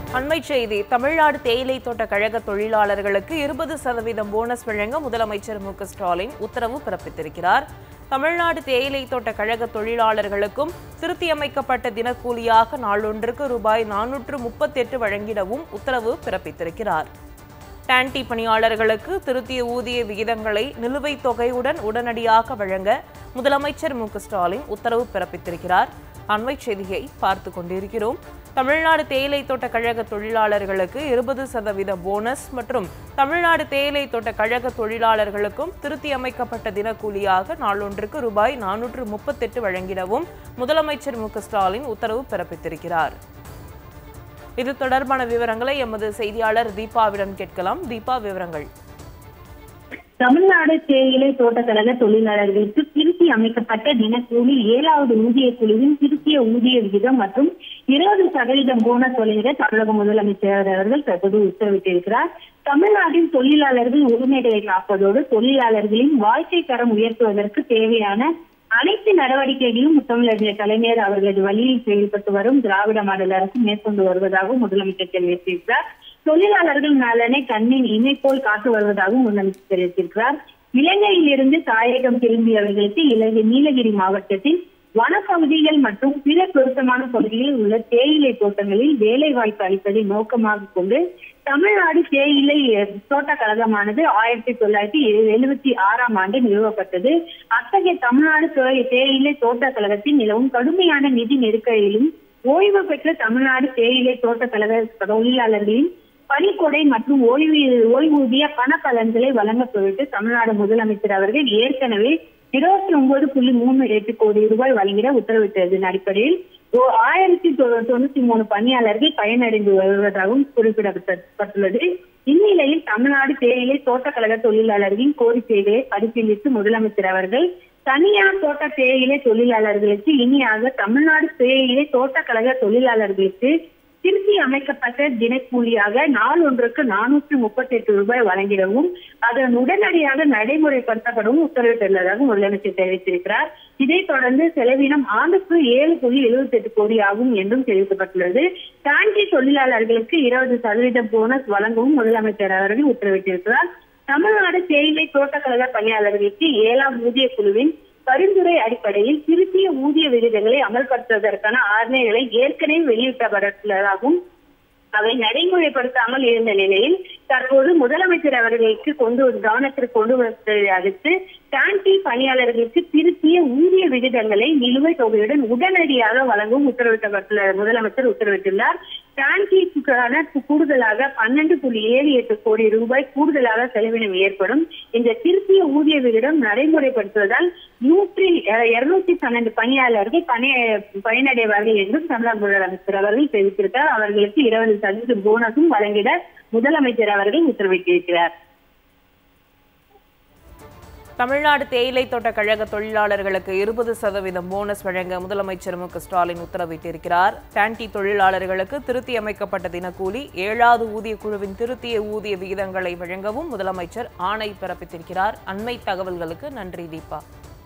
அண்மை செய்தி தமிழ்நாடு தேயிலை தோட்ட கழக தொழிலாளர்களுக்கு இருபது சதவீதம் போனஸ் வழங்க முதலமைச்சர் மு க ஸ்டாலின் உத்தரவு பிறப்பித்திருக்கிறார் தமிழ்நாடு தேயிலை தோட்ட கழக தொழிலாளர்களுக்கும் திருத்தியமைக்கப்பட்ட தினக்கூலியாக நாளொன்றுக்கு ரூபாய் நானூற்று முப்பத்தெட்டு வழங்கிடவும் உத்தரவு பிறப்பித்திருக்கிறார் டான்டி பணியாளர்களுக்கு திருத்திய ஊதிய விகிதங்களை நிலுவைத் தொகையுடன் உடனடியாக வழங்க முதலமைச்சர் மு க ஸ்டாலின் உத்தரவு பிறப்பித்திருக்கிறார் அண்மை செய்தியை பார்த்து கொண்டிருக்கிறோம் தமிழ்நாடு தேயிலை தோட்ட கழக தொழிலாளர்களுக்கு இருபது சதவீத போனஸ் மற்றும் தமிழ்நாடு தேயிலை தோட்ட கழக தொழிலாளர்களுக்கும் திருத்தி அமைக்கப்பட்ட தினக்கூலியாக நாளொன்றுக்கு ரூபாய் நானூற்று முப்பத்தெட்டு வழங்கிடவும் முதலமைச்சர் மு க ஸ்டாலின் உத்தரவு பிறப்பித்திருக்கிறார் இது தொடர்பான விவரங்களை எமது செய்தியாளர் தீபாவிடம் கேட்கலாம் தீபா விவரங்கள் தமிழ்நாடு தேயிலை தோட்டக்கழக தொழிலாளர்களுக்கு திருத்தி அமைக்கப்பட்ட தினக்கூலி ஏழாவது ஊதிய குழுவின் திருத்திய ஊதிய விகிதம் மற்றும் இருபது சதவீதம் போனஸ் வழங்க தமிழக முதலமைச்சர் அவர்கள் தற்போது உத்தரவிட்டிருக்கிறார் தமிழ்நாட்டின் தொழிலாளர்கள் உரிமைகளை காப்பதோடு தொழிலாளர்களின் வாழ்க்கை தரம் உயர்த்துவதற்கு தேவையான அனைத்து நடவடிக்கைகளும் முத்தமிழர் கலைஞர் அவர்களது வழியில் செயல்பட்டு வரும் திராவிட மாடல் அரசு மேற்கொண்டு வருவதாகவும் முதலமைச்சர் தெரிவித்திருக்கிறார் தொழிலாளர்கள் நலனை கண்ணின் இமை போல் காத்து வருவதாகவும் முதலமைச்சர் தெரிவித்திருக்கிறார் இலங்கையில் இருந்து தாயகம் திரும்பியவர்களுக்கு இலங்கை நீலகிரி மாவட்டத்தில் வனப்பகுதிகள் மற்றும் பிற பொருத்தமான பகுதிகளில் உள்ள தேயிலை தோட்டங்களில் வேலை வாய்ப்பு அளிப்பதை நோக்கமாக கொண்டு தமிழ்நாடு தேயிலை தோட்ட கழகமானது ஆயிரத்தி தொள்ளாயிரத்தி எழுபத்தி ஆறாம் ஆண்டு நிறுவப்பட்டது அத்தகைய தமிழ்நாடு தே- தேயிலை தோட்ட கழகத்தில் நிலவும் கடுமையான நிதி நெருக்கடியிலும் ஓய்வு பெற்ற தமிழ்நாடு தேயிலை தோட்ட கழக தொழிலாளர்களின் பணிக்கொடை மற்றும் ஓய்வு ஓய்வூதிய பண பலன்களை வழங்க பொருட்டு தமிழ்நாடு முதலமைச்சர் அவர்கள் ஏற்கனவே இருபத்தி ஒன்பது புள்ளி மூணு எட்டு கோடி ரூபாய் வழங்கிட உத்தரவிட்டதன் அடிப்படையில் ஓ- ஆயிரத்தி தொ- தொண்ணூத்தி மூணு பணியாளர்கள் பயனடைந்து வருவதாகவும் குறிப்பிடப்பட்டுள்ளது இந்நிலையில் தமிழ்நாடு தேயிலை தோட்டக்கழக தொழிலாளர்களின் கோரிக்கைகளை பரிசீலித்து முதலமைச்சர் அவர்கள் தனியார் தோட்ட தேயிலை தொழிலாளர்களுக்கு இனியாக தமிழ்நாடு தேயிலை தோட்டக்கழக தொழிலாளர்களுக்கு திருத்தி அமைக்கப்பட்ட தினக்கூலியாக நாள் ஒன்றுக்கு நானூற்றி முப்பத்தி எட்டு ரூபாய் வழங்கிடவும் அதன் உடனடியாக நடைமுறைப்படுத்தப்படவும் உத்தரவிட்டுள்ளதாக முதலமைச்சர் தெரிவித்திருக்கிறார் இதைத் தொடர்ந்து செலவினம் ஆண்டுக்கு ஏழு புள்ளி எழுபத்தி எட்டு கோடி ஆகும் என்றும் தெரிவிக்கப்பட்டுள்ளது டான்டி தொழிலாளர்களுக்கு இருபது சதவீதம் போனஸ் வழங்கவும் முதலமைச்சர் அவர்கள் உத்தரவிட்டிருக்கிறார் தமிழ்நாடு தேயிலை தோட்டக்கழக பணியாளர்களுக்கு ஏழாம் ஊதிய குழுவின் பரிந்துரை அடிப்படையில் திருத்திய ஊதிய விகிதங்களை அமல்படுத்துவதற்கான ஆணைகளை ஏற்கனவே வெளியிட்டப்பட்டுள்ளதாகவும் அவை நடைமுறைப்படுத்தாமல் இருந்த நிலையில் தற்போது முதலமைச்சர் அவர்களுக்கு கொண்டு வந்து- கவனத்திற்கு கொண்டு வந்ததை அடுத்து டான்டி பணியாளர்களுக்கு திருத்திய ஊதிய விகிதங்களை நிலுவைத் தொகையுடன் உடனடியாக வழங்கவும் உத்தரவிட்டப்பட்டுள்ள முதலமைச்சர் உத்தரவிட்டுள்ளார் டான்டிக்கான கூடுதலாக பன்னெண்டு புள்ளி ஏழு எட்டு கோடி ரூபாய் கூடுதலாக செலவினம் ஏற்படும் இந்த திருத்திய ஊதிய விகிதம் நடைமுறைப்படுத்துவதால் நூற்றி இருநூத்தி பன்னெண்டு பணியாளர்கள் பணி பயனடைவார்கள் என்றும் தமிழக முதலமைச்சர் அவர்கள் தெரிவித்திருக்கிறார் அவர்களுக்கு இருபது சதவீத போனஸும் வழங்கிட முதலமைச்சர் அவர்கள் உத்தரவிட்டிருக்கிறார் தமிழ்நாடு தேயிலை தோட்ட கழக தொழிலாளர்களுக்கு இருபது சதவீதம் போனஸ் வழங்க முதலமைச்சர் மு க ஸ்டாலின் உத்தரவிட்டிருக்கிறார் டான்டி தொழிலாளர்களுக்கு திருத்தி அமைக்கப்பட்ட தினக்கூலி ஏழாவது ஊதிய குழுவின் திருத்திய ஊதிய விகிதங்களை வழங்கவும் முதலமைச்சர் ஆணை பிறப்பித்திருக்கிறார் அண்மை தகவல்களுக்கு நன்றி தீபா